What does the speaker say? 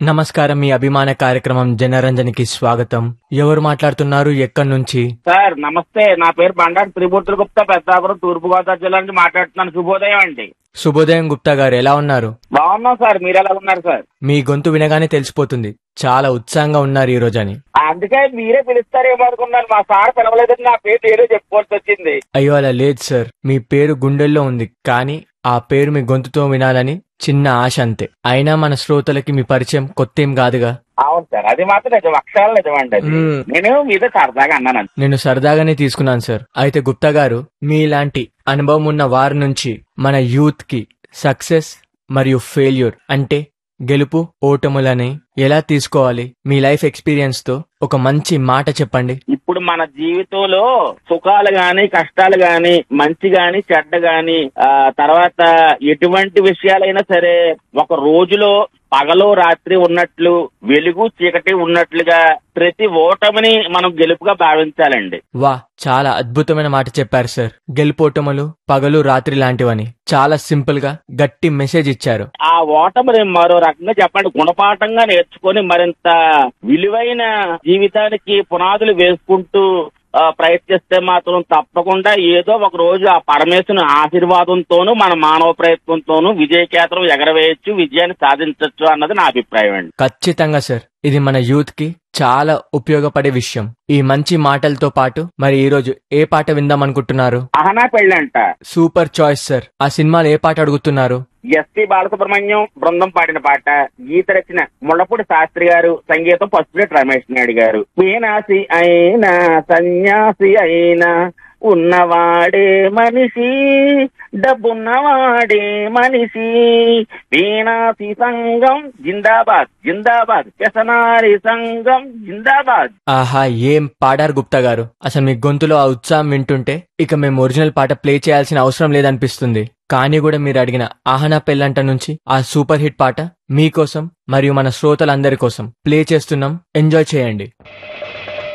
నమస్కారం మీ అభిమాన కార్యక్రమం జనరంజనికి స్వాగతం ఎవరు మాట్లాడుతున్నారు ఎక్కడి నుంచి సార్ నమస్తే నా పేరు బండారు త్రిమూర్తుల గుప్తా పెద్దాపురం తూర్పు గోదావరి జిల్లా నుంచి మాట్లాడుతున్నాను శుభోదయం అండి శుభోదయం గుప్తా గారు ఎలా ఉన్నారు బాగున్నాం సార్ మీరు ఎలా ఉన్నారు సార్ మీ గొంతు వినగానే తెలిసిపోతుంది చాలా ఉత్సాహంగా ఉన్నారు ఈ రోజని అందుకే మీరే పిలుస్తారేమో అనుకున్నాను మా సార్ పిలవలేదని నా పేరు ఏదో చెప్పుకోవాల్సి వచ్చింది అయ్యో అలా లేదు సార్ మీ పేరు గుండెల్లో ఉంది కానీ ఆ పేరు మీ గొంతుతో వినాలని చిన్న ఆశ అంతే అయినా మన శ్రోతలకి మీ పరిచయం కొత్త ఏం కాదుగా అవును సార్ అది మాత్రం నిజం అక్షరాలు నిజమండి అది మ్మ్. నేను మీతో సరదాగా అన్నాను నేను సరదాగానే తీసుకున్నాను సార్ అయితే గుప్తా గారు మీలాంటి అనుభవం ఉన్న వారి నుంచి మన యూత్ కి సక్సెస్ మరియు ఫెయిల్యూర్ అంటే గెలుపు ఓటములని ఎలా తీసుకోవాలి మీ లైఫ్ ఎక్స్పీరియన్స్ తో ఒక మంచి మాట చెప్పండి ఇప్పుడు మన జీవితంలో సుఖాలు గాని కష్టాలు గాని మంచి గాని చెడ్డ గాని ఆ తర్వాత ఎటువంటి విషయాలైనా సరే ఒక రోజులో పగలు రాత్రి ఉన్నట్లు వెలుగు చీకటి ఉన్నట్లుగా ప్రతి ఓటమిని మనం గెలుపుగా భావించాలండి వా చాలా అద్భుతమైన మాట చెప్పారు సార్ గెలుపోటములు పగలు రాత్రి లాంటివని చాలా సింపుల్ గా గట్టి మెసేజ్ ఇచ్చారు ఆ ఓటమిని మరో రకంగా చెప్పండి గుణపాఠంగా నేర్చుకొని మరింత విలువైన జీవితానికి పునాదులు వేసుకుంటూ ఆ, ప్రయత్నిస్తే మాత్రం తప్పకుండా ఏదో ఒక రోజు ఆ పరమేశ్వరుని ఆశీర్వాదంతోనూ మన మానవ ప్రయత్నంతోనూ విజయకేతనం ఎగరవేయచ్చు విజయాన్ని సాధించవచ్చు అన్నది నా అభిప్రాయం అండి ఖచ్చితంగా సార్ ఇది మన యూత్ కి చాలా ఉపయోగపడే విషయం ఈ మంచి మాటలతో పాటు మరి ఈ రోజు ఏ పాట విందాం అనుకుంటున్నారు అహనా పెళ్ళంట సూపర్ చాయిస్ సార్ ఆ సినిమాలో ఏ పాట అడుగుతున్నారు ఎస్పి బాలసుబ్రహ్మణ్యం బృందం పాడిన పాట గీత రచన ముళ్ళపూడి శాస్త్రి గారు సంగీతం పసుపులేటి రమేష్ నాయుడు గారు మీనాసి అయినా సన్యాసి అయినా ఉన్నవాడే మనిషి డబ్బున్నవాడే మనిషి వీణాసి సంఘం జిందాబాద్ జిందాబాద్ వ్యసనారి సంఘం జిందాబాద్ ఆహా ఏం పాడారు గుప్తా గారు అసలు మీ గొంతులో ఆ ఉత్సాహం వింటుంటే ఇక మేము ఒరిజినల్ పాట ప్లే చేయాల్సిన అవసరం లేదనిపిస్తుంది కానీ కూడా మీరు అడిగిన ఆహనా పెళ్ళంట నుంచి ఆ సూపర్ హిట్ పాట మీకోసం మరియు మన శ్రోతలందరి కోసం ప్లే చేస్తున్నాం ఎంజాయ్ చేయండి